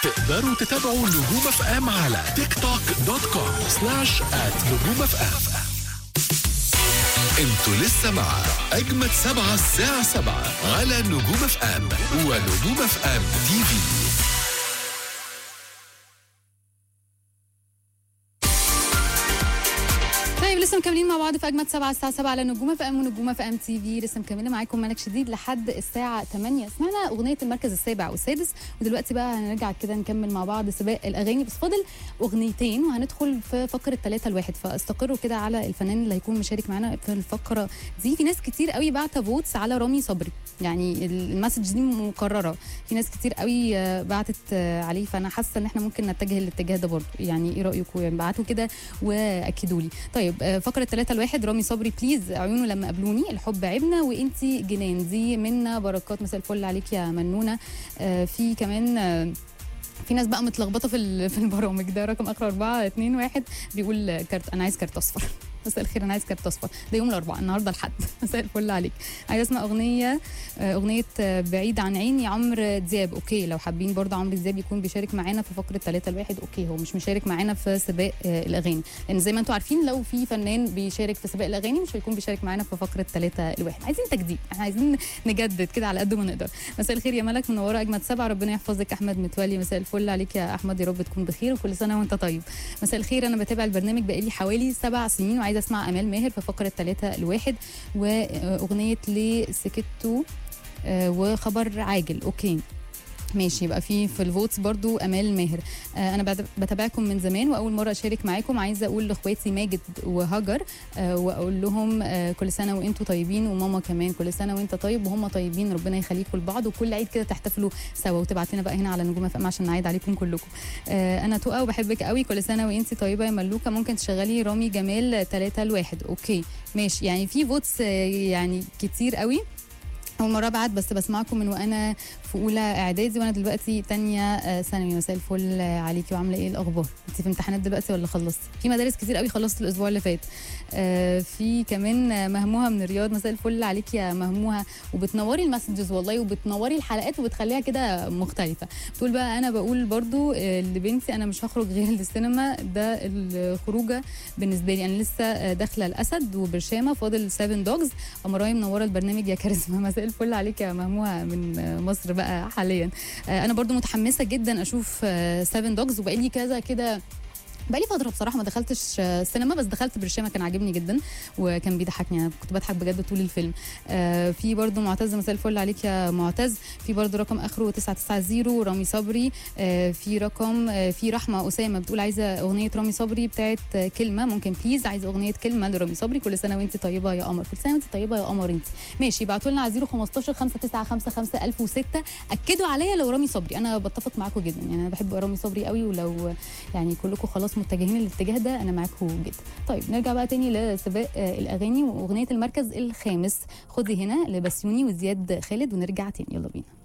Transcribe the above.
تقدروا تتابعوا نجوم اف ام على تيك توك دوت كوم سلاش ات نجوم اف ام انتوا لسه مع اجمد سبعة الساعة سبعة على نجوم اف ام ونجوم اف ام تي في طيب لسه مكملين مع بعض في اجمد سبعة الساعه 7 على نجومه في ام ونجومه في ام تي في لسه مكملين معاكم ملك شديد لحد الساعه 8 سمعنا اغنيه المركز السابع والسادس ودلوقتي بقى هنرجع كده نكمل مع بعض سباق الاغاني بس فاضل اغنيتين وهندخل في فقره ثلاثة الواحد فاستقروا كده على الفنان اللي هيكون مشارك معانا في الفقره دي في ناس كتير قوي بعت فوتس على رامي صبري يعني المسج دي مكرره في ناس كتير قوي آه، بعتت آه، عليه فانا حاسه ان احنا ممكن نتجه للاتجاه ده برضه يعني ايه رايكم يعني بعتوا كده واكدوا لي طيب آه، فقره ثلاثة الواحد رامي صبري بليز عيونه لما قابلوني الحب عيبنا وانتي جنان دي منا بركات مساء الفل عليك يا منونه آه، في كمان آه، في ناس بقى متلخبطه في ال- في البرامج ده رقم اخر 4 2 1 بيقول كارت انا عايز كارت اصفر مساء الخير انا عايز كارت اصفر ده يوم الاربعاء النهارده الحد مساء الفل عليك عايز اسمع اغنيه آه، اغنيه آه، بعيد عن عيني عمرو دياب اوكي لو حابين برضه عمرو دياب يكون بيشارك معانا في فقره 3 الواحد اوكي هو مش مشارك معانا في سباق آه، الاغاني لان زي ما انتم عارفين لو في فنان بيشارك في سباق الاغاني مش هيكون بيشارك معانا في فقره 3 الواحد عايزين تجديد احنا عايزين نجدد كده على قد ما نقدر مساء الخير يا ملك منوره اجمد سبعه ربنا يحفظك احمد متولي مساء الفل عليك يا احمد يا رب تكون بخير وكل سنه وانت طيب مساء الخير انا بتابع البرنامج بقالي حوالي سبع سنين وعايزه اسمع امال ماهر في فقره ثلاثة الواحد واغنيه لسكتو آه، وخبر عاجل اوكي ماشي يبقى في في الفوتس برضو امال ماهر آه انا بت- بتابعكم من زمان واول مره اشارك معاكم عايزه اقول لاخواتي ماجد وهجر آه واقول لهم آه كل سنه وانتم طيبين وماما كمان كل سنه وانت طيب وهم طيبين ربنا يخليكم لبعض وكل عيد كده تحتفلوا سوا وتبعت لنا بقى هنا على نجوم اف ام عشان نعيد عليكم كلكم آه انا تقى وبحبك قوي كل سنه وانت طيبه يا ملوكه ممكن تشغلي رامي جمال 3 لواحد اوكي ماشي يعني في فوتس آه يعني كتير قوي اول مره ابعت بس بسمعكم من وانا في اولى اعدادي وانا دلوقتي تانية آه، ثانوي مساء الفل آه، عليكي وعامله ايه الاخبار انت في امتحانات دلوقتي ولا خلصتي في مدارس كتير قوي خلصت الاسبوع اللي فات آه، في كمان آه، مهموها من الرياض مساء الفل عليكي يا مهموها وبتنوري المسجز والله وبتنوري الحلقات وبتخليها كده مختلفه بتقول بقى انا بقول برضو آه، لبنتي انا مش هخرج غير للسينما ده الخروجه بالنسبه لي انا لسه آه، داخله الاسد وبرشامه فاضل 7 دوجز امراي منوره البرنامج يا كاريزما مساء الفل عليك يا مهموها من آه، مصر بقى حاليا آه، انا برضو متحمسه جدا اشوف 7 دوجز وبقالي كذا كده بقالي فترة بصراحة ما دخلتش آه، سينما بس دخلت برشامة كان عاجبني جدا وكان بيضحكني انا كنت بضحك بجد طول الفيلم آه في برضو معتز مساء الفل عليك يا معتز في برضو رقم اخره 990 رامي صبري آه في رقم آه في رحمة اسامة بتقول عايزة اغنية رامي صبري بتاعت آه، كلمة ممكن بليز عايزة اغنية كلمة لرامي صبري كل سنة وانت طيبة يا قمر كل سنة وانت طيبة يا قمر انت ماشي ابعتوا لنا على 015 5955 1006 اكدوا عليا لو رامي صبري انا بتفق معاكم جدا يعني انا بحب رامي صبري قوي ولو يعني كلكم خلاص متجهين للاتجاه ده انا معاكم جدا طيب نرجع بقى تاني لسباق آه، الاغاني واغنيه المركز الخامس خدي هنا لبسيوني وزياد خالد ونرجع تاني يلا بينا